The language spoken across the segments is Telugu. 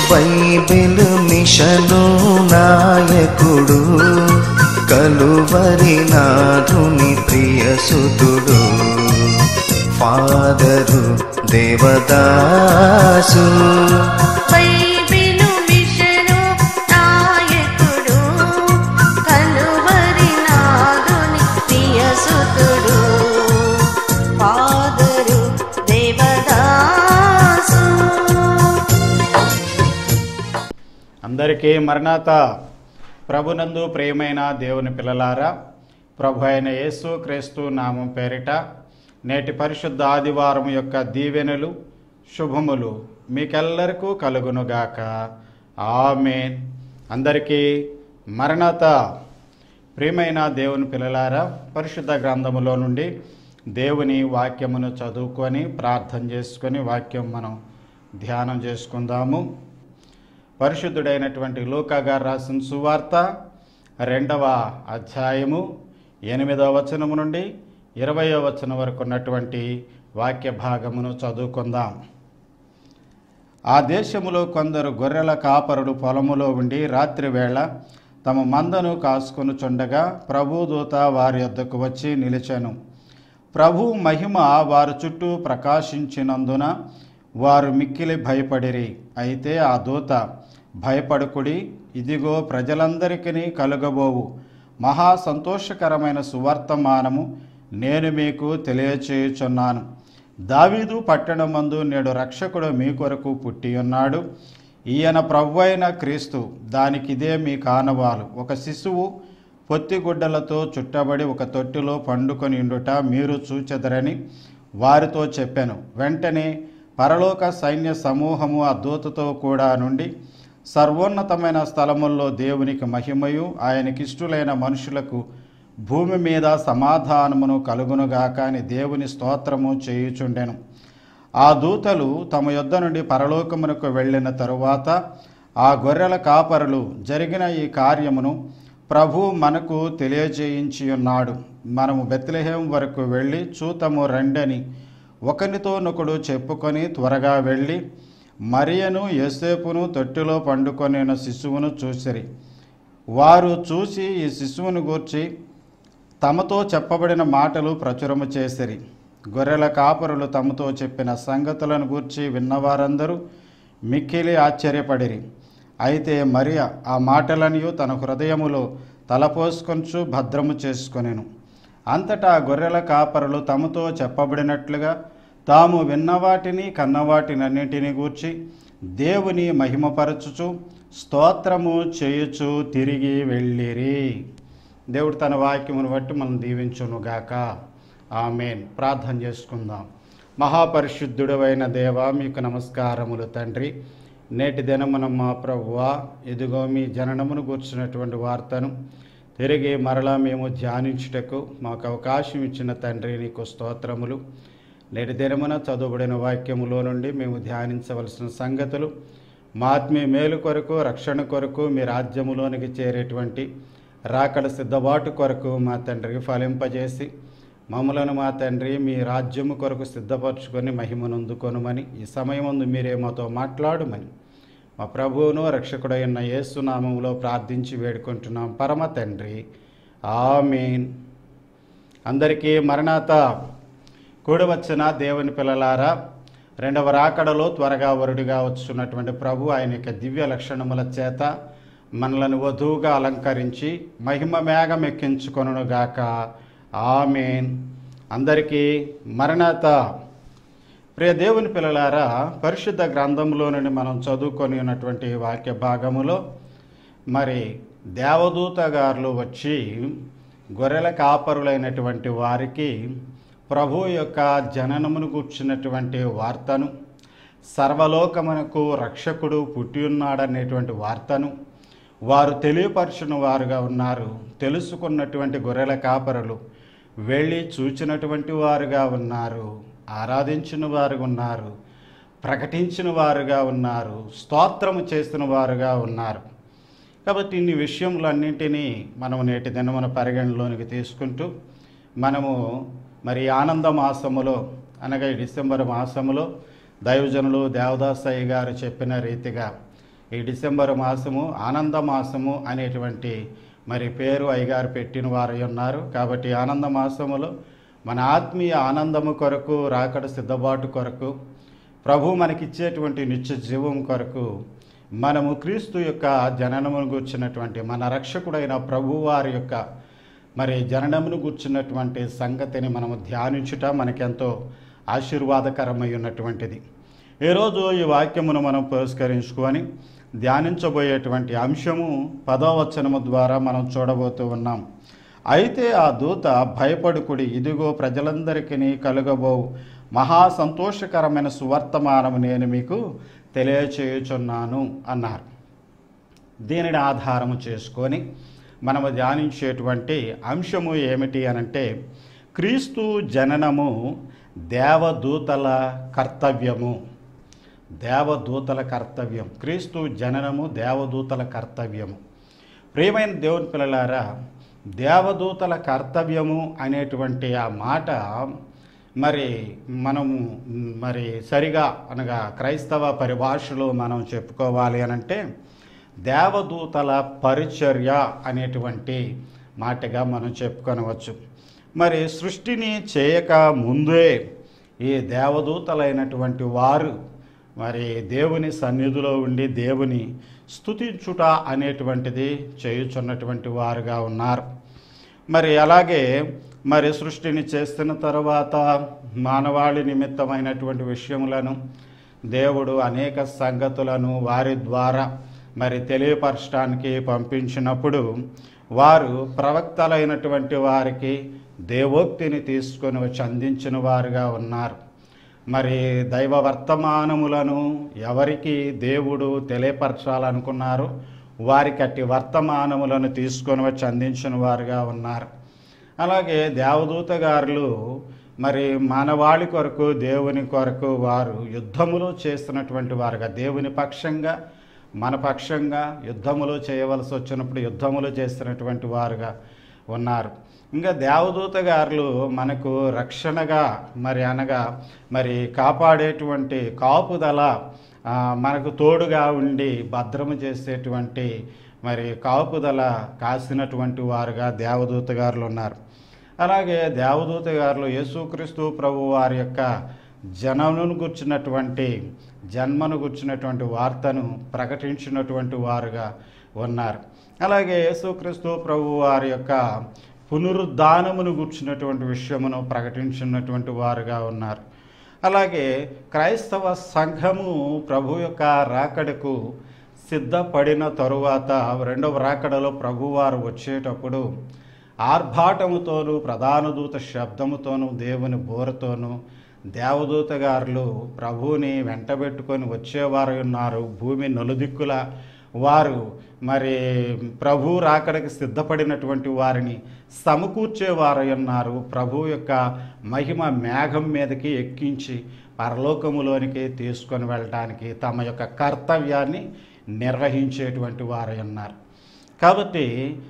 బైబిల్ మిషను నాయకుడు కలువరి నాథుని ప్రియసుతుడు ఫాదరు దేవదాసు బైబిలు మిషను నాయకుడు కలువరి నాదుని ప్రియసుతుడు ఫాదరు దేవదాసు అందరికీ మరణాత ప్రభునందు ప్రియమైన దేవుని పిల్లలారా ప్రభు అయిన యేసు క్రీస్తు నామం పేరిట నేటి పరిశుద్ధ ఆదివారం యొక్క దీవెనలు శుభములు మీకెల్లరికూ కలుగునుగాక ఆమెన్ అందరికీ మరణాత ప్రియమైన దేవుని పిల్లలారా పరిశుద్ధ గ్రంథములో నుండి దేవుని వాక్యమును చదువుకొని ప్రార్థన చేసుకొని వాక్యం మనం ధ్యానం చేసుకుందాము పరిశుద్ధుడైనటువంటి లూకా గారు రాసిన సువార్త రెండవ అధ్యాయము ఎనిమిదవ వచనము నుండి ఇరవయో వచనం వరకు ఉన్నటువంటి వాక్య భాగమును చదువుకుందాం ఆ దేశములో కొందరు గొర్రెల కాపరుడు పొలములో ఉండి రాత్రి వేళ తమ మందను కాసుకొనుచుండగా ప్రభుదూత వారి యొద్దకు వచ్చి నిలిచెను ప్రభు మహిమ వారి చుట్టూ ప్రకాశించినందున వారు మిక్కిలి భయపడిరి అయితే ఆ దూత భయపడుకుడి ఇదిగో ప్రజలందరికీ కలుగబోవు మహా సంతోషకరమైన సువర్తమానము నేను మీకు తెలియచేయుచున్నాను దావీదు పట్టణమందు నేడు రక్షకుడు మీ కొరకు పుట్టి ఉన్నాడు ఈయన ప్రభు అయిన క్రీస్తు దానికిదే మీ కానవాలు ఒక శిశువు పొత్తిగుడ్డలతో చుట్టబడి ఒక తొట్టిలో పండుకొని ఉండుట మీరు చూచెదరని వారితో చెప్పాను వెంటనే పరలోక సైన్య సమూహము ఆ దూతతో కూడా నుండి సర్వోన్నతమైన స్థలముల్లో దేవునికి మహిమయు ఆయనకిష్టులైన మనుషులకు భూమి మీద సమాధానమును కలుగునుగాక అని దేవుని స్తోత్రము చేయుచుండెను ఆ దూతలు తమ యొద్ద నుండి పరలోకమునకు వెళ్ళిన తరువాత ఆ గొర్రెల కాపరులు జరిగిన ఈ కార్యమును ప్రభు మనకు తెలియజేయించి ఉన్నాడు మనము బెత్లెహేం వరకు వెళ్ళి చూతము రండని ఒకనితోనొకడు చెప్పుకొని త్వరగా వెళ్ళి మరియను యోసేపును తొట్టిలో పండుకొనిన శిశువును చూసిరి వారు చూసి ఈ శిశువును గూర్చి తమతో చెప్పబడిన మాటలు ప్రచురము చేసిరి గొర్రెల కాపరులు తమతో చెప్పిన సంగతులను గూర్చి విన్నవారందరూ మిక్కిలి ఆశ్చర్యపడిరి అయితే మరియ ఆ మాటలనియు తన హృదయములో తలపోసుకొంచు భద్రము చేసుకొనెను అంతటా గొర్రెల కాపరులు తమతో చెప్పబడినట్లుగా తాము విన్నవాటిని కన్నవాటినన్నింటిని గూర్చి దేవుని మహిమపరచుచు స్తోత్రము చేయుచు తిరిగి వెళ్ళిరి దేవుడు తన వాక్యమును బట్టి మనం దీవించునుగాక ఆమెన్ ప్రార్థన చేసుకుందాం మహాపరిశుద్ధుడవైన దేవ మీకు నమస్కారములు తండ్రి నేటి దినమున మా ప్రభువా ఇదిగో మీ జననమును కూర్చున్నటువంటి వార్తను తిరిగి మరలా మేము ధ్యానించుటకు మాకు అవకాశం ఇచ్చిన తండ్రి నీకు స్తోత్రములు నేటి దినమున చదువుబడిన వాక్యములో నుండి మేము ధ్యానించవలసిన సంగతులు మా ఆత్మీయ మేలు కొరకు రక్షణ కొరకు మీ రాజ్యములోనికి చేరేటువంటి రాకడ సిద్ధబాటు కొరకు మా తండ్రికి ఫలింపజేసి మమ్మలను మా తండ్రి మీ రాజ్యము కొరకు సిద్ధపరచుకొని మహిమనందుకొనుమని ఈ సమయమందు మీరే మాతో మాట్లాడుమని మా ప్రభువును రక్షకుడైన యేసునామంలో ప్రార్థించి వేడుకుంటున్నాం పరమ తండ్రి ఆమీన్ అందరికీ మరణాత కూడవచ్చిన దేవుని పిల్లలారా రెండవ రాకడలో త్వరగా వరుడిగా వచ్చున్నటువంటి ప్రభు ఆయన యొక్క దివ్య లక్షణముల చేత మనలను వధువుగా అలంకరించి మహిమ మేఘం ఎక్కించుకొనుగాక ఆమెన్ అందరికీ మరణాత ప్రియ దేవుని పిల్లలారా పరిశుద్ధ గ్రంథంలో నుండి మనం చదువుకొని ఉన్నటువంటి వాక్య భాగములో మరి దేవదూత గారులు వచ్చి గొర్రెల కాపరులైనటువంటి వారికి ప్రభు యొక్క జననమును కూర్చున్నటువంటి వార్తను సర్వలోకమునకు రక్షకుడు పుట్టి ఉన్నాడనేటువంటి వార్తను వారు తెలియపరచిన వారుగా ఉన్నారు తెలుసుకున్నటువంటి గొర్రెల కాపరులు వెళ్ళి చూచినటువంటి వారుగా ఉన్నారు ఆరాధించిన వారుగా ఉన్నారు ప్రకటించిన వారుగా ఉన్నారు స్తోత్రము చేసిన వారుగా ఉన్నారు కాబట్టి ఇన్ని విషయములన్నింటినీ మనం నేటి దినమున పరిగణలోనికి తీసుకుంటూ మనము మరి ఆనంద మాసములో అనగా ఈ డిసెంబర్ మాసములో దైవజనులు దేవదాసయ్య గారు చెప్పిన రీతిగా ఈ డిసెంబర్ మాసము ఆనంద మాసము అనేటువంటి మరి పేరు అయ్యగారు పెట్టిన వారు ఉన్నారు కాబట్టి ఆనంద మాసములో మన ఆత్మీయ ఆనందము కొరకు రాకడ సిద్ధబాటు కొరకు ప్రభు మనకిచ్చేటువంటి నిత్య జీవం కొరకు మనము క్రీస్తు యొక్క జననమును గుర్చినటువంటి మన రక్షకుడైన ప్రభువారి యొక్క మరి జననమును గుర్చినటువంటి సంగతిని మనము ధ్యానించుట మనకెంతో ఆశీర్వాదకరమై ఉన్నటువంటిది ఈరోజు ఈ వాక్యమును మనం పురస్కరించుకొని ధ్యానించబోయేటువంటి అంశము పదో వచనము ద్వారా మనం చూడబోతూ ఉన్నాం అయితే ఆ దూత భయపడుకుడి ఇదిగో ప్రజలందరికీ కలుగబో మహా సంతోషకరమైన సువర్తమానము నేను మీకు తెలియచేయుచున్నాను అన్నారు దీనిని ఆధారము చేసుకొని మనము ధ్యానించేటువంటి అంశము ఏమిటి అనంటే క్రీస్తు జననము దేవదూతల కర్తవ్యము దేవదూతల కర్తవ్యం క్రీస్తు జననము దేవదూతల కర్తవ్యము ప్రియమైన దేవుని పిల్లలారా దేవదూతల కర్తవ్యము అనేటువంటి ఆ మాట మరి మనము మరి సరిగా అనగా క్రైస్తవ పరిభాషలో మనం చెప్పుకోవాలి అనంటే దేవదూతల పరిచర్య అనేటువంటి మాటగా మనం చెప్పుకొనవచ్చు మరి సృష్టిని చేయక ముందే ఈ దేవదూతలైనటువంటి వారు మరి దేవుని సన్నిధిలో ఉండి దేవుని స్తుతించుట అనేటువంటిది చేయుచున్నటువంటి వారుగా ఉన్నారు మరి అలాగే మరి సృష్టిని చేస్తున్న తర్వాత మానవాళి నిమిత్తమైనటువంటి విషయములను దేవుడు అనేక సంగతులను వారి ద్వారా మరి తెలియపరచడానికి పంపించినప్పుడు వారు ప్రవక్తలైనటువంటి వారికి దేవోక్తిని తీసుకొని వచ్చి అందించిన వారుగా ఉన్నారు మరి దైవ వర్తమానములను ఎవరికి దేవుడు తెలియపరచాలనుకున్నారో వారికి అట్టి వర్తమానములను తీసుకొని వచ్చి అందించిన వారుగా ఉన్నారు అలాగే దేవదూత గారులు మరి మానవాళి కొరకు దేవుని కొరకు వారు యుద్ధములో చేస్తున్నటువంటి వారుగా దేవుని పక్షంగా మన పక్షంగా యుద్ధములో చేయవలసి వచ్చినప్పుడు యుద్ధములు చేస్తున్నటువంటి వారుగా ఉన్నారు ఇంకా దేవదూత గారులు మనకు రక్షణగా మరి అనగా మరి కాపాడేటువంటి కాపుదల ఆ, మనకు తోడుగా ఉండి భద్రము చేసేటువంటి మరి కాపుదల కాసినటువంటి వారుగా దేవదూత గారులు ఉన్నారు అలాగే దేవదూత గారులు యేసుక్రీస్తు ప్రభు వారి యొక్క జనమును గుర్చినటువంటి జన్మను గుర్చినటువంటి వార్తను ప్రకటించినటువంటి వారుగా ఉన్నారు అలాగే యేసుక్రీస్తు ప్రభు వారి యొక్క పునరుద్ధానమును గుర్చినటువంటి విషయమును ప్రకటించినటువంటి వారుగా ఉన్నారు అలాగే క్రైస్తవ సంఘము ప్రభు యొక్క రాకడకు సిద్ధపడిన తరువాత రెండవ రాకడలో ప్రభువారు వచ్చేటప్పుడు ఆర్భాటముతోనూ ప్రధాన దూత శబ్దముతోనూ దేవుని బోరతోనూ దేవదూత గారులు ప్రభువుని వెంటబెట్టుకొని వచ్చేవారు ఉన్నారు భూమి నలుదిక్కుల వారు మరి ప్రభు రాకడకి సిద్ధపడినటువంటి వారిని సమకూర్చేవారు ఉన్నారు ప్రభు యొక్క మహిమ మేఘం మీదకి ఎక్కించి పరలోకములోనికి తీసుకొని వెళ్ళడానికి తమ యొక్క కర్తవ్యాన్ని నిర్వహించేటువంటి వారు ఉన్నారు కాబట్టి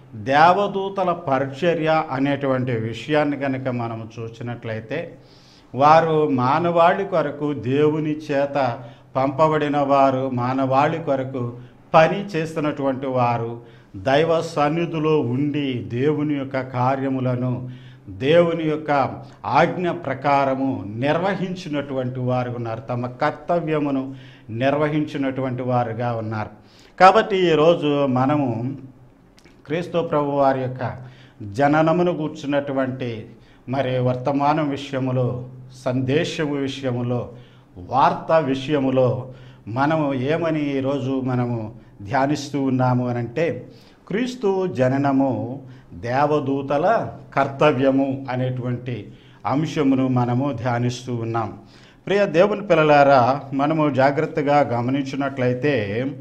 దేవదూతల పరిచర్య అనేటువంటి విషయాన్ని కనుక మనం చూసినట్లయితే వారు మానవాళి కొరకు దేవుని చేత పంపబడిన వారు మానవాళి కొరకు పని చేస్తున్నటువంటి వారు దైవ సన్నిధిలో ఉండి దేవుని యొక్క కార్యములను దేవుని యొక్క ఆజ్ఞ ప్రకారము నిర్వహించినటువంటి వారు ఉన్నారు తమ కర్తవ్యమును నిర్వహించినటువంటి వారుగా ఉన్నారు కాబట్టి ఈరోజు మనము క్రీస్తు ప్రభు వారి యొక్క జననమును కూర్చున్నటువంటి మరి వర్తమానం విషయములో సందేశము విషయములో వార్త విషయములో మనము ఏమని ఈరోజు మనము ధ్యానిస్తూ ఉన్నాము అని అంటే క్రీస్తు జననము దేవదూతల కర్తవ్యము అనేటువంటి అంశమును మనము ధ్యానిస్తూ ఉన్నాం ప్రియ దేవుని పిల్లలారా మనము జాగ్రత్తగా గమనించినట్లయితే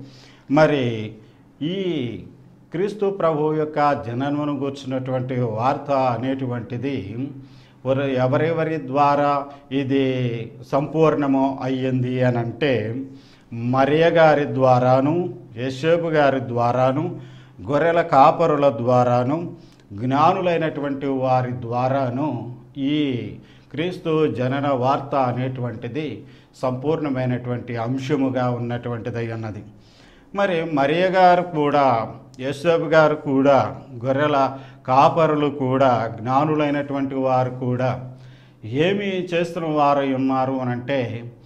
మరి ఈ క్రీస్తు ప్రభు యొక్క జననమును కూర్చున్నటువంటి వార్త అనేటువంటిది వర- ఎవరెవరి ద్వారా ఇది సంపూర్ణము అయ్యింది అని అంటే మరియ గారి ద్వారాను యశోబు గారి ద్వారాను గొర్రెల కాపరుల ద్వారాను జ్ఞానులైనటువంటి వారి ద్వారాను ఈ క్రీస్తు జనన వార్త అనేటువంటిది సంపూర్ణమైనటువంటి అంశముగా ఉన్నటువంటిదై ఉన్నది మరి మరియ గారు కూడా యేసోబు గారు కూడా గొర్రెల కాపరులు కూడా జ్ఞానులైనటువంటి వారు కూడా ఏమి చేస్తున్న వారు ఉన్నారు అని అంటే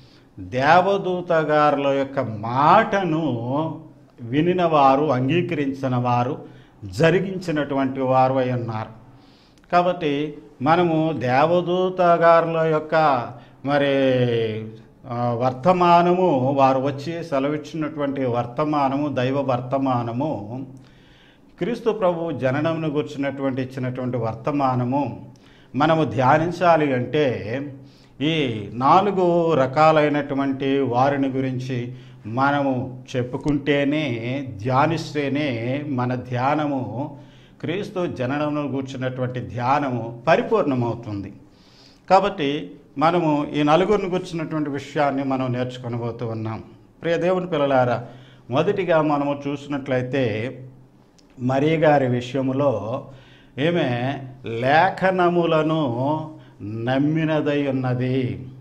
దేవదూత గారుల యొక్క మాటను వినిన వారు అంగీకరించిన వారు జరిగించినటువంటి వారు అయి ఉన్నారు కాబట్టి మనము దేవదూత గారుల యొక్క మరి ఆ, వర్తమానము వారు వచ్చి సెలవిచ్చినటువంటి వర్తమానము దైవ వర్తమానము క్రీస్తు ప్రభు జననమును గుర్చినటువంటి ఇచ్చినటువంటి వర్తమానము మనము ధ్యానించాలి అంటే ఈ నాలుగు రకాలైనటువంటి వారిని గురించి మనము చెప్పుకుంటేనే ధ్యానిస్తేనే మన ధ్యానము క్రీస్తు జననమును కూర్చున్నటువంటి ధ్యానము పరిపూర్ణమవుతుంది కాబట్టి మనము ఈ నలుగురిని గుర్చినటువంటి విషయాన్ని మనం నేర్చుకొనబోతూ ఉన్నాం ప్రియ దేవుని పిల్లలారా మొదటిగా మనము చూసినట్లయితే మరి గారి విషయములో ఈమె లేఖనములను నమ్మినదై ఉన్నది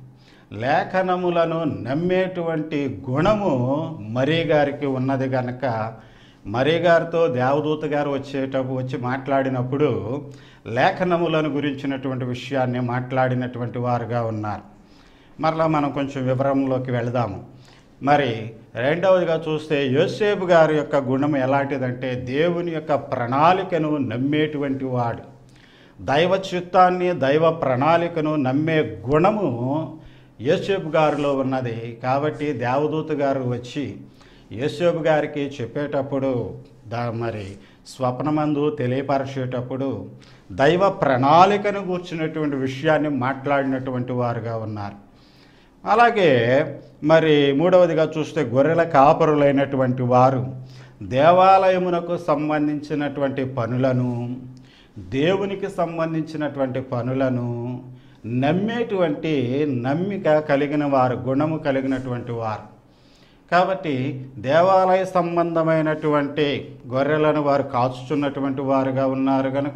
లేఖనములను నమ్మేటువంటి గుణము మరీ గారికి ఉన్నది కనుక మరీ గారితో దేవదూత గారు వచ్చేటప్పుడు వచ్చి మాట్లాడినప్పుడు లేఖనములను గురించినటువంటి విషయాన్ని మాట్లాడినటువంటి వారుగా ఉన్నారు మరలా మనం కొంచెం వివరంలోకి వెళదాము మరి రెండవదిగా చూస్తే యోసేపు గారి యొక్క గుణం ఎలాంటిదంటే దేవుని యొక్క ప్రణాళికను నమ్మేటువంటి వాడు దైవ చిత్తాన్ని దైవ ప్రణాళికను నమ్మే గుణము యేసేపు గారిలో ఉన్నది కాబట్టి దేవదూత గారు వచ్చి యేసేపు గారికి చెప్పేటప్పుడు దా మరి స్వప్నమందు తెలియపరిచేటప్పుడు దైవ ప్రణాళికను కూర్చున్నటువంటి విషయాన్ని మాట్లాడినటువంటి వారుగా ఉన్నారు అలాగే మరి మూడవదిగా చూస్తే గొర్రెల కాపరులైనటువంటి వారు దేవాలయమునకు సంబంధించినటువంటి పనులను దేవునికి సంబంధించినటువంటి పనులను నమ్మేటువంటి నమ్మిక కలిగిన వారు గుణము కలిగినటువంటి వారు కాబట్టి దేవాలయ సంబంధమైనటువంటి గొర్రెలను వారు కాచుచున్నటువంటి వారుగా ఉన్నారు కనుక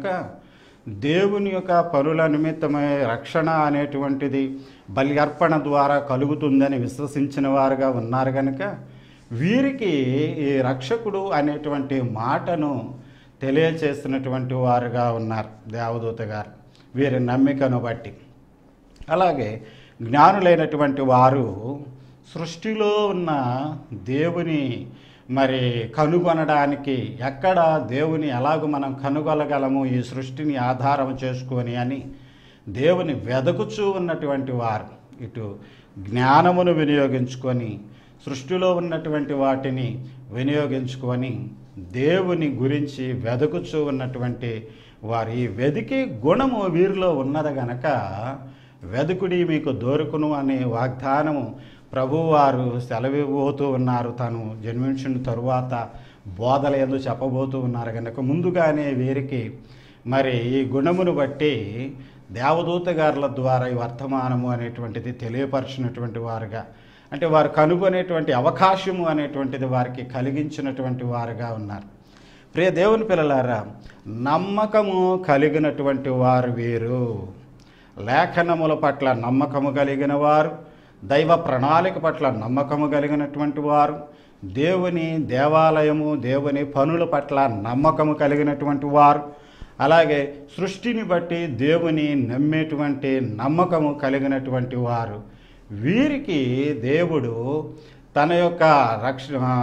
దేవుని యొక్క పనుల నిమిత్తమై రక్షణ అనేటువంటిది బలి అర్పణ ద్వారా కలుగుతుందని విశ్వసించిన వారుగా ఉన్నారు కనుక వీరికి ఈ రక్షకుడు అనేటువంటి మాటను తెలియచేసినటువంటి వారుగా ఉన్నారు దేవదూత గారు వీరి నమ్మికను బట్టి అలాగే జ్ఞానులైనటువంటి వారు సృష్టిలో ఉన్న దేవుని మరి కనుగొనడానికి ఎక్కడ దేవుని ఎలాగ మనం కనుగొనగలము ఈ సృష్టిని ఆధారం చేసుకొని అని దేవుని వెదకుచూ ఉన్నటువంటి వారు ఇటు జ్ఞానమును వినియోగించుకొని సృష్టిలో ఉన్నటువంటి వాటిని వినియోగించుకొని దేవుని గురించి వెదకుచూ ఉన్నటువంటి వారు ఈ వెదికి గుణము వీరిలో ఉన్నది గనక వెదుకుడి మీకు దొరుకును అనే వాగ్దానము ప్రభువారు సెలవిపోతూ ఉన్నారు తను జన్మించిన తరువాత బోధల ఎందు చెప్పబోతూ ఉన్నారు కనుక ముందుగానే వీరికి మరి ఈ గుణమును బట్టి దేవదూత గారుల ద్వారా ఈ వర్తమానము అనేటువంటిది తెలియపరిచినటువంటి వారుగా అంటే వారు కనుగొనేటువంటి అవకాశము అనేటువంటిది వారికి కలిగించినటువంటి వారుగా ఉన్నారు ప్రియ దేవుని పిల్లలారా నమ్మకము కలిగినటువంటి వారు వీరు లేఖనముల పట్ల నమ్మకము కలిగిన వారు దైవ ప్రణాళిక పట్ల నమ్మకము కలిగినటువంటి వారు దేవుని దేవాలయము దేవుని పనుల పట్ల నమ్మకము కలిగినటువంటి వారు అలాగే సృష్టిని బట్టి దేవుని నమ్మేటువంటి నమ్మకము కలిగినటువంటి వారు వీరికి దేవుడు తన యొక్క రక్ష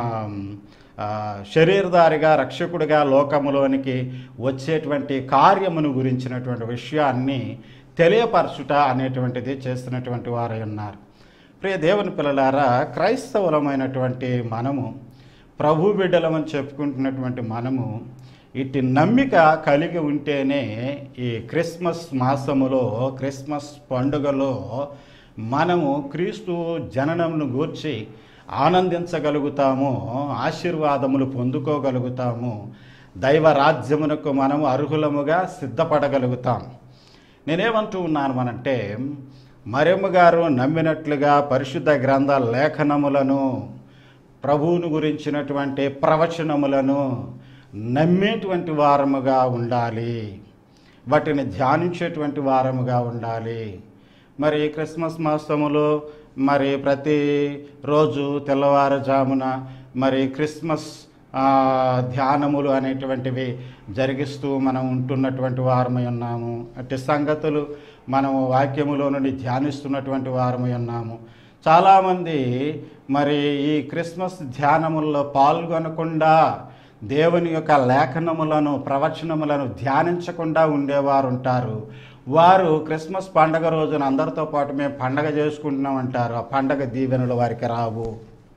ఆ, శరీరధారిగా రక్షకుడిగా లోకములోనికి వచ్చేటువంటి కార్యమును గురించినటువంటి విషయాన్ని తెలియపరచుట అనేటువంటిది చేస్తున్నటువంటి వారై ఉన్నారు ప్రియ దేవుని పిల్లలారా క్రైస్తవులమైనటువంటి మనము ప్రభు బిడ్డలమని చెప్పుకుంటున్నటువంటి మనము ఇట్టి నమ్మిక కలిగి ఉంటేనే ఈ క్రిస్మస్ మాసములో క్రిస్మస్ పండుగలో మనము క్రీస్తు జననమును గూర్చి ఆనందించగలుగుతాము ఆశీర్వాదములు పొందుకోగలుగుతాము దైవ రాజ్యమునకు మనము అర్హులముగా సిద్ధపడగలుగుతాం నేనేమంటూ ఉన్నాను అనంటే మరియమ్మ గారు నమ్మినట్లుగా పరిశుద్ధ గ్రంథ లేఖనములను ప్రభువును గురించినటువంటి ప్రవచనములను నమ్మేటువంటి వారముగా ఉండాలి వాటిని ధ్యానించేటువంటి వారముగా ఉండాలి మరి క్రిస్మస్ మాసములో మరి ప్రతి రోజు తెల్లవారుజామున మరి క్రిస్మస్ ఆ, ధ్యానములు అనేటువంటివి జరిగిస్తూ మనం ఉంటున్నటువంటి వారమై ఉన్నాము అట్టి సంగతులు మనము వాక్యములో నుండి ధ్యానిస్తున్నటువంటి వారమై ఉన్నాము చాలామంది మరి ఈ క్రిస్మస్ ధ్యానముల్లో పాల్గొనకుండా దేవుని యొక్క లేఖనములను ప్రవచనములను ధ్యానించకుండా ఉండేవారు ఉంటారు వారు క్రిస్మస్ పండగ రోజున అందరితో పాటు మేము పండగ చేసుకుంటున్నాం అంటారు ఆ పండగ దీవెనలు వారికి రావు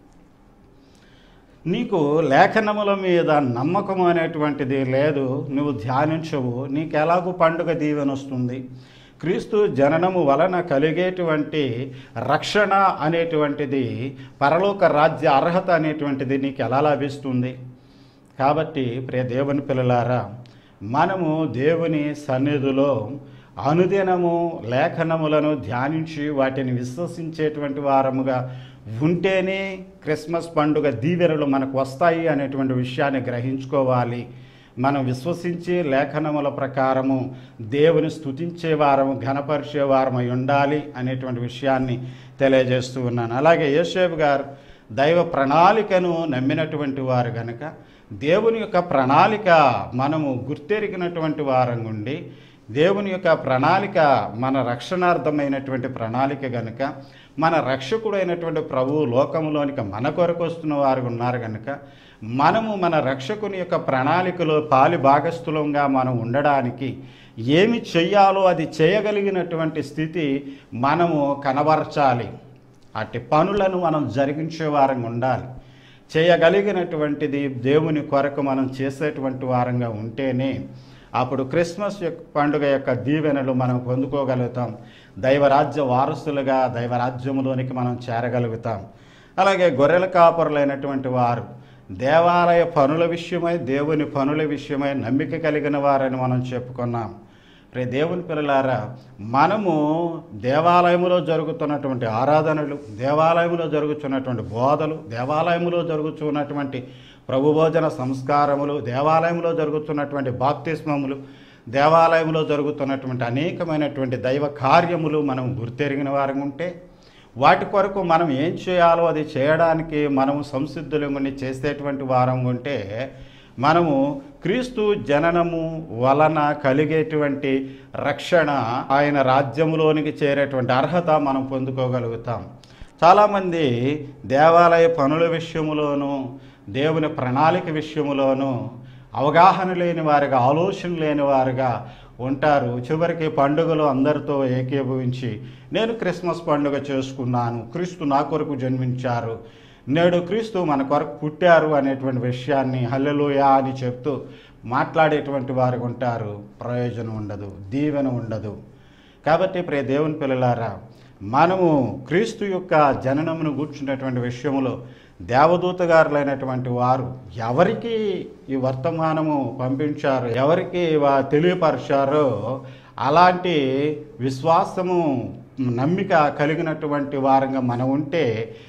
నీకు లేఖనముల మీద నమ్మకం అనేటువంటిది లేదు నువ్వు ధ్యానించవు నీకు ఎలాగూ పండుగ దీవెన వస్తుంది క్రీస్తు జననము వలన కలిగేటువంటి రక్షణ అనేటువంటిది పరలోక రాజ్య అర్హత అనేటువంటిది నీకు ఎలా లభిస్తుంది కాబట్టి ప్రియ దేవుని పిల్లలారా మనము దేవుని సన్నిధిలో అనుదినము లేఖనములను ధ్యానించి వాటిని విశ్వసించేటువంటి వారముగా ఉంటేనే క్రిస్మస్ పండుగ దీవెనలు మనకు వస్తాయి అనేటువంటి విషయాన్ని గ్రహించుకోవాలి మనం విశ్వసించి లేఖనముల ప్రకారము దేవుని స్తుతించే వారము ఘనపరిచే వారమై ఉండాలి అనేటువంటి విషయాన్ని తెలియజేస్తూ ఉన్నాను అలాగే యేసేపు గారు దైవ ప్రణాళికను నమ్మినటువంటి వారు గనక దేవుని యొక్క ప్రణాళిక మనము గుర్తెరిగినటువంటి వారం ఉండి దేవుని యొక్క ప్రణాళిక మన రక్షణార్థమైనటువంటి ప్రణాళిక గనుక మన రక్షకుడైనటువంటి ప్రభువు లోకములోనికి మన కొరకు వస్తున్న వారు ఉన్నారు కనుక మనము మన రక్షకుని యొక్క ప్రణాళికలో పాలి భాగస్థులంగా మనం ఉండడానికి ఏమి చెయ్యాలో అది చేయగలిగినటువంటి స్థితి మనము కనబరచాలి అట్టి పనులను మనం జరిగించే వారంగా ఉండాలి చేయగలిగినటువంటిది దేవుని కొరకు మనం చేసేటువంటి వారంగా ఉంటేనే అప్పుడు క్రిస్మస్ యొక్క పండుగ యొక్క దీవెనలు మనం పొందుకోగలుగుతాం దైవరాజ్య వారసులుగా దైవరాజ్యములోనికి మనం చేరగలుగుతాం అలాగే గొర్రెల కాపరులైనటువంటి వారు దేవాలయ పనుల విషయమై దేవుని పనుల విషయమై నమ్మిక కలిగిన వారని మనం చెప్పుకున్నాం రే దేవుని పిల్లలారా మనము దేవాలయములో జరుగుతున్నటువంటి ఆరాధనలు దేవాలయములో జరుగుతున్నటువంటి బోధలు దేవాలయములో జరుగుతున్నటువంటి ప్రభుభోజన సంస్కారములు దేవాలయంలో జరుగుతున్నటువంటి బాప్తిస్మములు దేవాలయంలో జరుగుతున్నటువంటి అనేకమైనటువంటి దైవ కార్యములు మనం గుర్తెరిగిన వారం ఉంటే వాటి కొరకు మనం ఏం చేయాలో అది చేయడానికి మనము సంసిద్ధులుగుని చేసేటువంటి వారం ఉంటే మనము క్రీస్తు జననము వలన కలిగేటువంటి రక్షణ ఆయన రాజ్యములోనికి చేరేటువంటి అర్హత మనం పొందుకోగలుగుతాం చాలామంది దేవాలయ పనుల విషయములోనూ దేవుని ప్రణాళిక విషయములోనూ అవగాహన లేని వారిగా ఆలోచన లేని వారుగా ఉంటారు చివరికి పండుగలు అందరితో ఏకీభవించి నేను క్రిస్మస్ పండుగ చేసుకున్నాను క్రీస్తు నా కొరకు జన్మించారు నేడు క్రీస్తు మన కొరకు పుట్టారు అనేటువంటి విషయాన్ని హల్లెలూయా అని చెప్తూ మాట్లాడేటువంటి వారు ఉంటారు ప్రయోజనం ఉండదు దీవెన ఉండదు కాబట్టి ప్రియ దేవుని పిల్లలారా మనము క్రీస్తు యొక్క జననమును కూర్చున్నటువంటి విషయంలో దేవదూత గారులైనటువంటి వారు ఎవరికి ఈ వర్తమానము పంపించారు ఎవరికి వా- తెలియపరిచారో అలాంటి విశ్వాసము నమ్మిక కలిగినటువంటి వారంగా మనం ఉంటే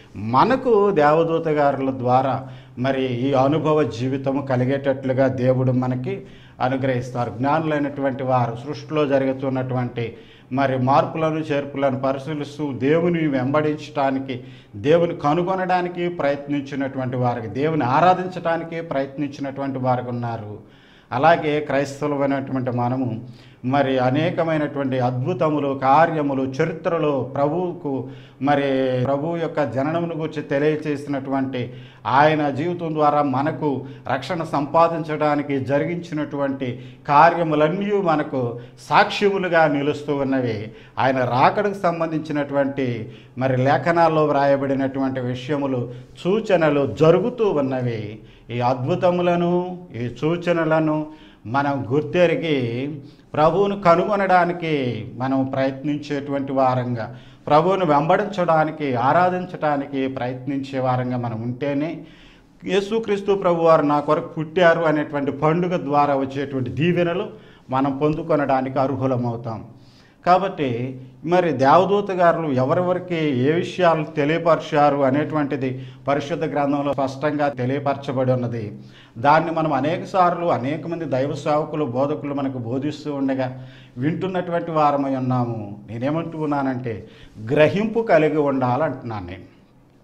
మనకు దేవదూత గారుల ద్వారా మరి ఈ అనుభవ జీవితము కలిగేటట్లుగా దేవుడు మనకి అనుగ్రహిస్తారు జ్ఞానులైనటువంటి వారు సృష్టిలో జరుగుతున్నటువంటి మరి మార్పులను చేర్పులను పరిశీలిస్తూ దేవుని వెంబడించడానికి దేవుని కనుగొనడానికి ప్రయత్నించినటువంటి వారికి దేవుని ఆరాధించడానికి ప్రయత్నించినటువంటి వారు ఉన్నారు అలాగే క్రైస్తవులమైనటువంటి మనము మరి అనేకమైనటువంటి అద్భుతములు కార్యములు చరిత్రలో ప్రభువుకు మరి ప్రభు యొక్క జననమును గురించి తెలియచేసినటువంటి ఆయన జీవితం ద్వారా మనకు రక్షణ సంపాదించడానికి జరిగించినటువంటి కార్యములన్నీ మనకు సాక్ష్యములుగా నిలుస్తూ ఉన్నవి ఆయన రాకడకు సంబంధించినటువంటి మరి లేఖనాల్లో వ్రాయబడినటువంటి విషయములు సూచనలు జరుగుతూ ఉన్నవి ఈ అద్భుతములను ఈ సూచనలను మనం గుర్తెరిగి ప్రభువును కనుగొనడానికి మనం ప్రయత్నించేటువంటి వారంగా ప్రభువును వెంబడించడానికి ఆరాధించడానికి ప్రయత్నించే వారంగా మనం ఉంటేనే యేసుక్రీస్తు ప్రభు వారు నా కొరకు పుట్టారు అనేటువంటి పండుగ ద్వారా వచ్చేటువంటి దీవెనలు మనం పొందుకొనడానికి అర్హులమవుతాం కాబట్టి మరి దేవదూత గారు ఎవరెవరికి ఏ విషయాలు తెలియపరిచారు అనేటువంటిది పరిశుద్ధ గ్రంథంలో స్పష్టంగా తెలియపరచబడి ఉన్నది దాన్ని మనం అనేక సార్లు అనేక మంది దైవ సేవకులు బోధకులు మనకు బోధిస్తూ ఉండగా వింటున్నటువంటి వారమై ఉన్నాము నేనేమంటూ ఉన్నానంటే గ్రహింపు కలిగి ఉండాలంటున్నాను నేను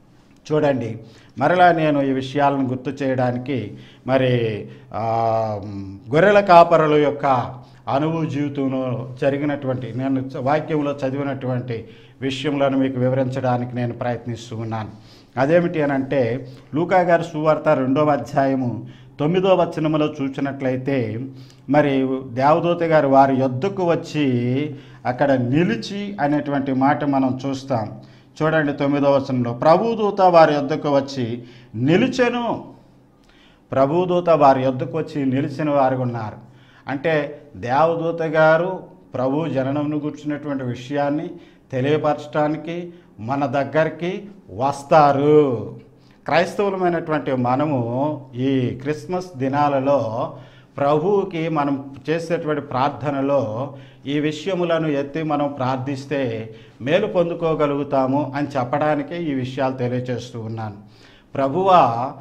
చూడండి మరలా నేను ఈ విషయాలను గుర్తు చేయడానికి మరి ఆ, గొర్రెల కాపరుల యొక్క అనుభవ జీవితంలో జరిగినటువంటి నేను వాక్యంలో చదివినటువంటి విషయములను మీకు వివరించడానికి నేను ప్రయత్నిస్తూ ఉన్నాను అదేమిటి అని అంటే లూకా గారి సువార్త రెండవ అధ్యాయము తొమ్మిదో వచనములో చూసినట్లయితే మరి దేవదూత గారు వారి యొద్దకు వచ్చి అక్కడ నిలిచి అనేటువంటి మాట మనం చూస్తాం చూడండి తొమ్మిదో వచనంలో ప్రభుదూత వారి యొద్దకు వచ్చి నిలిచెను ప్రభుదూత వారి యొద్దకు వచ్చి నిలిచిన వారు ఉన్నారు అంటే దేవదూత గారు ప్రభు జననంను కూర్చున్నటువంటి విషయాన్ని తెలియపరచడానికి మన దగ్గరికి వస్తారు క్రైస్తవులమైనటువంటి మనము ఈ క్రిస్మస్ దినాలలో ప్రభువుకి మనం చేసేటువంటి ప్రార్థనలో ఈ విషయములను ఎత్తి మనం ప్రార్థిస్తే మేలు పొందుకోగలుగుతాము అని చెప్పడానికే ఈ విషయాలు తెలియజేస్తూ ఉన్నాను ప్రభువా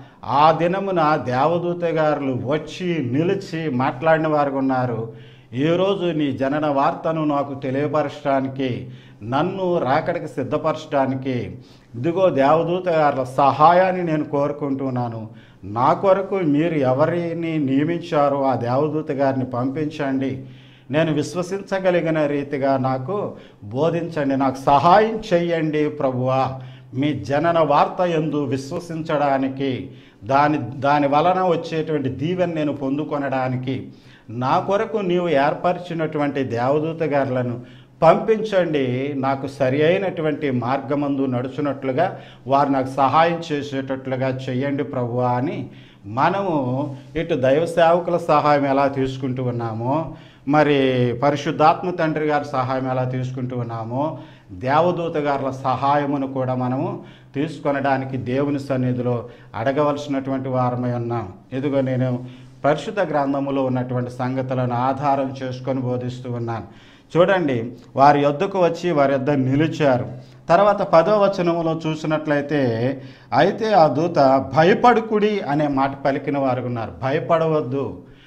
ఆ దినమున దేవదూత గారులు వచ్చి నిలిచి మాట్లాడిన వారు ఉన్నారు ఈరోజు నీ జనన వార్తను నాకు తెలియపరచడానికి నన్ను రాకడికి సిద్ధపరచడానికి ఇదిగో దేవదూత గారుల సహాయాన్ని నేను కోరుకుంటున్నాను నా కొరకు మీరు ఎవరిని నియమించారో ఆ దేవదూత గారిని పంపించండి నేను విశ్వసించగలిగిన రీతిగా నాకు బోధించండి నాకు సహాయం చెయ్యండి ప్రభువా మీ జనన వార్త ఎందు విశ్వసించడానికి దాని దాని వలన వచ్చేటువంటి దీవెన నేను పొందుకొనడానికి నా కొరకు నీవు ఏర్పరిచినటువంటి దేవదూత గారులను పంపించండి నాకు సరి అయినటువంటి మార్గమందు నడుచున్నట్లుగా వారు నాకు సహాయం చేసేటట్లుగా చెయ్యండి ప్రభువా అని మనము ఇటు దైవ సేవకుల సహాయం ఎలా తీసుకుంటూ ఉన్నామో మరి పరిశుద్ధాత్మ తండ్రి గారి సహాయం ఎలా తీసుకుంటూ ఉన్నామో దేవదూత గారుల సహాయమును కూడా మనము తీసుకొనడానికి దేవుని సన్నిధిలో అడగవలసినటువంటి వారమై ఉన్నాం ఇదిగో నేను పరిశుద్ధ గ్రంథములో ఉన్నటువంటి సంగతులను ఆధారం చేసుకొని బోధిస్తూ ఉన్నాను చూడండి వారి యొద్దకు వచ్చి వారి యొద్ద నిలిచారు తర్వాత పదో వచనములో చూసినట్లయితే అయితే ఆ దూత భయపడుకుడి అనే మాట పలికిన వారు ఉన్నారు భయపడవద్దు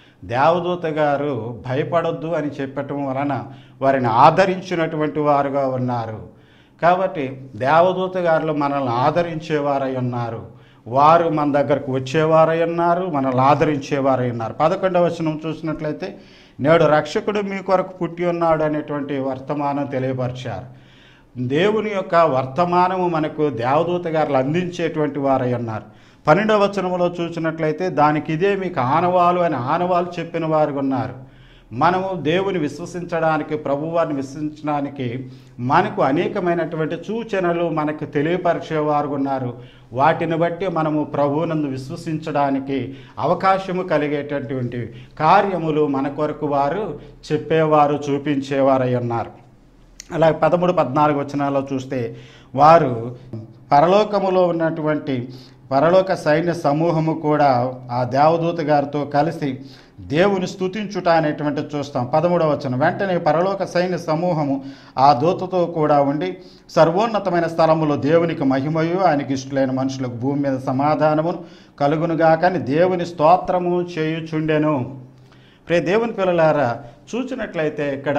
దేవదూత గారు భయపడొద్దు అని చెప్పటం వలన వారిని ఆదరించినటువంటి వారుగా ఉన్నారు కాబట్టి దేవదూత గారులు మనల్ని ఆదరించేవారై ఉన్నారు వారు మన దగ్గరకు వచ్చేవారై ఉన్నారు మనల్ని ఆదరించేవారై ఉన్నారు పదకొండవ వచనం చూసినట్లయితే నేడు రక్షకుడు మీ కొరకు పుట్టి ఉన్నాడు అనేటువంటి వర్తమానం తెలియపరిచారు దేవుని యొక్క వర్తమానము మనకు దేవదూత గారులు అందించేటువంటి వారై ఉన్నారు పన్నెండవ వచనములో చూసినట్లయితే దానికి ఇదే మీకు ఆనవాలు అని ఆనవాలు చెప్పిన వారు ఉన్నారు మనము దేవుని విశ్వసించడానికి ప్రభువారిని విశ్వసించడానికి మనకు అనేకమైనటువంటి సూచనలు మనకు తెలియపరిచేవారు ఉన్నారు వాటిని బట్టి మనము ప్రభువునందు విశ్వసించడానికి అవకాశము కలిగేటటువంటి కార్యములు మన కొరకు వారు చెప్పేవారు చూపించేవారై ఉన్నారు అలాగే పదమూడు పద్నాలుగు వచనాల్లో చూస్తే వారు పరలోకములో ఉన్నటువంటి పరలోక సైన్య సమూహము కూడా ఆ దేవదూత గారితో కలిసి దేవుని స్తుతించుట అనేటువంటిది చూస్తాం పదమూడవ వచనం వెంటనే పరలోక సైన్య సమూహము ఆ దూతతో కూడా ఉండి సర్వోన్నతమైన స్థలములో దేవునికి మహిమయు ఆయనకి ఇష్టలైన మనుషులకు భూమి మీద సమాధానమును కలుగునుగాకని దేవుని స్తోత్రము చేయుచుండెను ప్రే దేవుని పిల్లలారా చూసినట్లయితే ఇక్కడ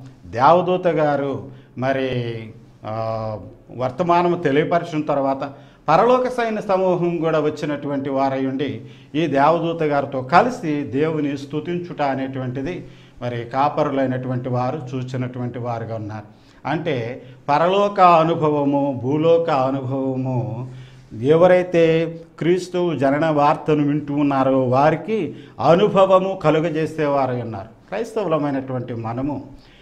దేవదూత గారు మరి ఆ, వర్తమానము తెలియపరిచిన తర్వాత పరలోక సైన్య సమూహం కూడా వచ్చినటువంటి వారై ఉండి ఈ దేవదూత గారితో కలిసి దేవుని స్తుతించుట అనేటువంటిది మరి కాపరులైనటువంటి వారు చూసినటువంటి వారుగా ఉన్నారు అంటే పరలోక అనుభవము భూలోక అనుభవము ఎవరైతే క్రీస్తు జనన వార్తను వింటూ ఉన్నారో వారికి అనుభవము కలుగజేసేవారై ఉన్నారు క్రైస్తవులమైనటువంటి మనము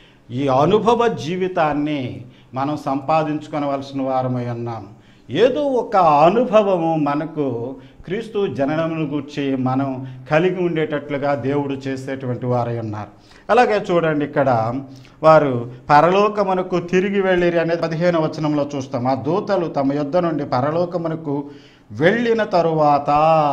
ఈ అనుభవ జీవితాన్ని మనం సంపాదించుకొనవలసిన వారమై ఉన్నాం ఏదో ఒక అనుభవము మనకు క్రీస్తు జననమును గురించి మనం కలిగి ఉండేటట్లుగా దేవుడు చేసేటువంటి వారై ఉన్నారు అలాగే చూడండి ఇక్కడ వారు పరలోకమునకు తిరిగి వెళ్ళిరి అనేది పదిహేను వచనంలో చూస్తాం ఆ దూతలు తమ యొద్ద నుండి పరలోకమునకు వెళ్ళిన తరువాత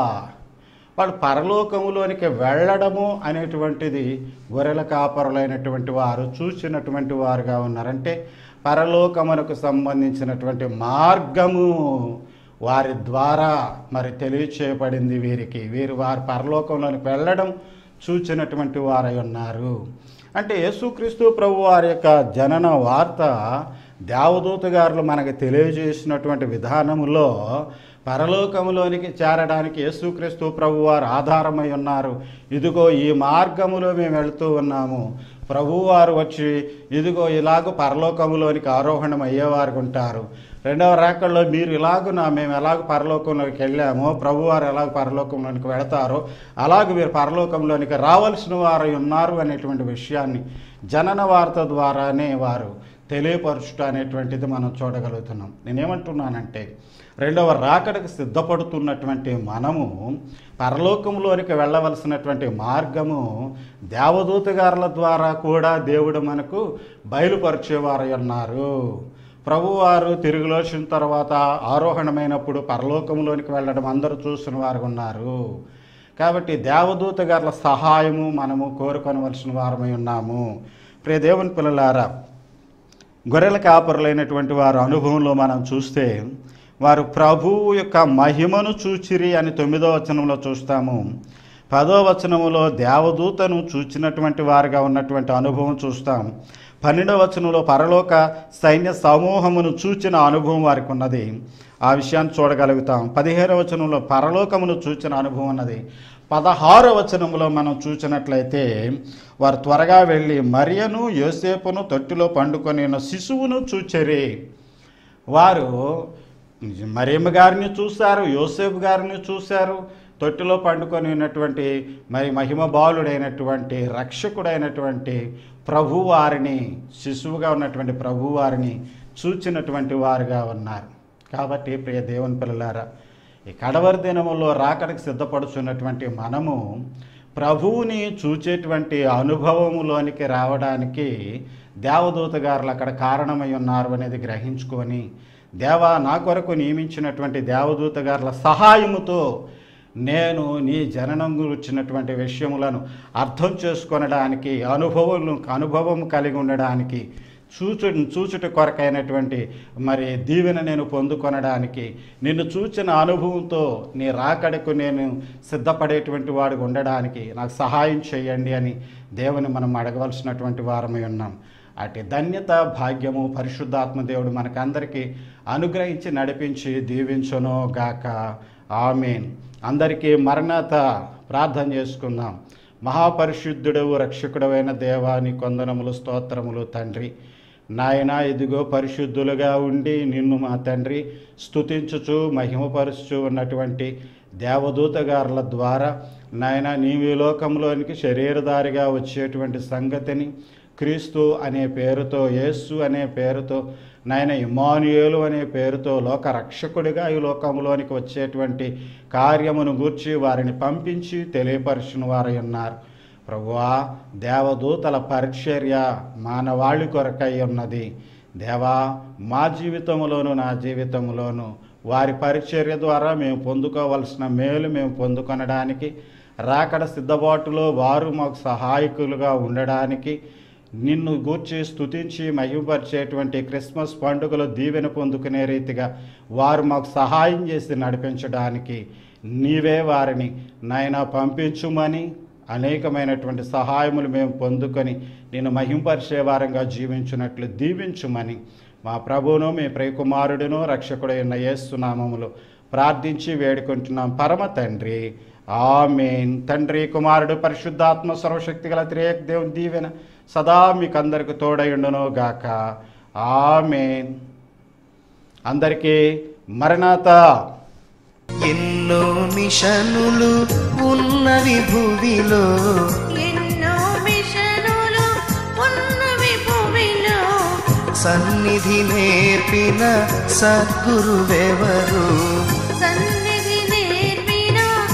వాళ్ళు పరలోకములోనికి వెళ్ళడము అనేటువంటిది గొర్రెల కాపరులైనటువంటి వారు చూసినటువంటి వారుగా ఉన్నారంటే పరలోకమునకు సంబంధించినటువంటి మార్గము వారి ద్వారా మరి తెలియచేయబడింది వీరికి వీరు వారి పరలోకంలోనికి వెళ్ళడం చూచినటువంటి వారై ఉన్నారు అంటే యేసుక్రీస్తు ప్రభు వారి యొక్క జనన వార్త దేవదూత గారులు మనకు తెలియజేసినటువంటి విధానములో పరలోకములోనికి చేరడానికి యేసుక్రీస్తు ప్రభువారు ఆధారమై ఉన్నారు ఇదిగో ఈ మార్గములో మేము వెళుతూ ఉన్నాము ప్రభువారు వచ్చి ఇదిగో ఇలాగ పరలోకములోనికి ఆరోహణం అయ్యేవారు ఉంటారు రెండవ రాకల్లో మీరు ఇలాగున మేము ఎలాగ పరలోకంలోకి వెళ్ళామో ప్రభువారు ఎలాగ పరలోకంలోనికి వెళతారో అలాగ మీరు పరలోకంలోనికి రావాల్సిన వారు ఉన్నారు అనేటువంటి విషయాన్ని జనన వార్త ద్వారానే వారు తెలియపరచుట అనేటువంటిది మనం చూడగలుగుతున్నాం నేనేమంటున్నానంటే రెండవ రాకడకు సిద్ధపడుతున్నటువంటి మనము పరలోకంలోనికి వెళ్ళవలసినటువంటి మార్గము దేవదూత గారుల ద్వారా కూడా దేవుడు మనకు బయలుపరిచేవారై ఉన్నారు ప్రభువారు తిరిగి వచ్చిన తర్వాత ఆరోహణమైనప్పుడు పరలోకంలోనికి వెళ్ళడం అందరూ చూసిన వారు ఉన్నారు కాబట్టి దేవదూత గారుల సహాయము మనము కోరుకొనవలసిన వారమై ఉన్నాము ప్రియ దేవుని పిల్లలారా గొర్రెల కాపరులైనటువంటి వారి అనుభవంలో మనం చూస్తే వారు ప్రభువు యొక్క మహిమను చూచిరి అని తొమ్మిదో వచనంలో చూస్తాము పదో వచనములో దేవదూతను చూచినటువంటి వారుగా ఉన్నటువంటి అనుభవం చూస్తాం పన్నెండవ వచనంలో పరలోక సైన్య సమూహమును చూచిన అనుభవం వారికి ఉన్నది ఆ విషయాన్ని చూడగలుగుతాం పదిహేనవ వచనంలో పరలోకమును చూచిన అనుభవం ఉన్నది పదహారవ వచనంలో మనం చూసినట్లయితే వారు త్వరగా వెళ్ళి మరియను యోసేపును తొట్టిలో పండుకొని ఉన్న శిశువును చూచరి వారు మరియమ్మ గారిని చూశారు యోసేపు గారిని చూశారు తొట్టిలో పండుకొని ఉన్నటువంటి మరి మహిమ బాలుడైనటువంటి రక్షకుడైనటువంటి ప్రభువారిని శిశువుగా ఉన్నటువంటి ప్రభువారిని చూచినటువంటి వారుగా ఉన్నారు కాబట్టి ప్రియ దేవుని పిల్లలారా ఈ కడవరి దినములో రాకడకు సిద్ధపడుచున్నటువంటి మనము ప్రభువుని చూచేటువంటి అనుభవములోనికి రావడానికి దేవదూత గారులు అక్కడ కారణమై ఉన్నారు అనేది గ్రహించుకొని దేవా నా కొరకు నియమించినటువంటి దేవదూత గారుల సహాయముతో నేను నీ జననం గురించినటువంటి విషయములను అర్థం చేసుకొనడానికి అనుభవం అనుభవం కలిగి ఉండడానికి చూచు చూచుట కొరకైనటువంటి మరి దీవెన నేను పొందుకొనడానికి నిన్ను చూచిన అనుభవంతో నీ రాకడకు నేను సిద్ధపడేటువంటి వాడు ఉండడానికి నాకు సహాయం చేయండి అని దేవుని మనం అడగవలసినటువంటి వారమై ఉన్నాం అటు ధన్యత భాగ్యము పరిశుద్ధాత్మ దేవుడు మనకందరికీ అనుగ్రహించి నడిపించి దీవించును గాక ఆమెన్ అందరికీ మరణత ప్రార్థన చేసుకుందాం మహాపరిశుద్ధుడవు రక్షకుడవైన దేవాని కొందనములు స్తోత్రములు తండ్రి నాయన ఇదిగో పరిశుద్ధులుగా ఉండి నిన్ను మా తండ్రి స్తుతించుచు మహిమపరుచు ఉన్నటువంటి దేవదూత గారుల ద్వారా నాయన నీవి లోకంలోనికి శరీరధారిగా వచ్చేటువంటి సంగతిని క్రీస్తు అనే పేరుతో యేసు అనే పేరుతో నాయన ఇమానుయేలు అనే పేరుతో లోక రక్షకుడిగా ఈ లోకంలోనికి వచ్చేటువంటి కార్యమును గూర్చి వారిని పంపించి తెలియపరిచిన వారై ఉన్నారు ప్రభువా దేవదూతల పరిచర్య మానవాళి కొరకై ఉన్నది దేవా మా జీవితంలోను నా జీవితంలోను వారి పరిచర్య ద్వారా మేము పొందుకోవలసిన మేలు మేము పొందుకొనడానికి రాకడ సిద్ధబాటులో వారు మాకు సహాయకులుగా ఉండడానికి నిన్ను గూర్చి స్తుతించి మహిమపరిచేటువంటి క్రిస్మస్ పండుగలో దీవెన పొందుకునే రీతిగా వారు మాకు సహాయం చేసి నడిపించడానికి నీవే వారిని నాయన పంపించుమని అనేకమైనటువంటి సహాయములు మేము పొందుకొని నేను మహింపరిచే వారంగా జీవించున్నట్లు దీవించుమని మా ప్రభువును మీ ప్రియకుమారుడును రక్షకుడైన యేసునామములు ప్రార్థించి వేడుకుంటున్నాం పరమ తండ్రి ఆమెన్ తండ్రి కుమారుడు పరిశుద్ధాత్మ సర్వశక్తి గల త్రియేక దేవుని దీవెన సదా మీకందరికి తోడయుండును గాక ఆమెన్ అందరికీ మరణాత ఎన్నో మిషనులు ఉన్నవి భూమిలో ఎన్నో మిషనులు ఉన్నవి భూమిలో సన్నిధి నేర్పిన సద్గురువెవరు సన్నిధి నేర్పిన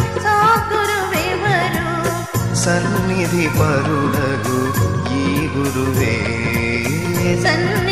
సాగురువెవరు సన్నిధి పరుడగు ఈ గురువే సన్నిధి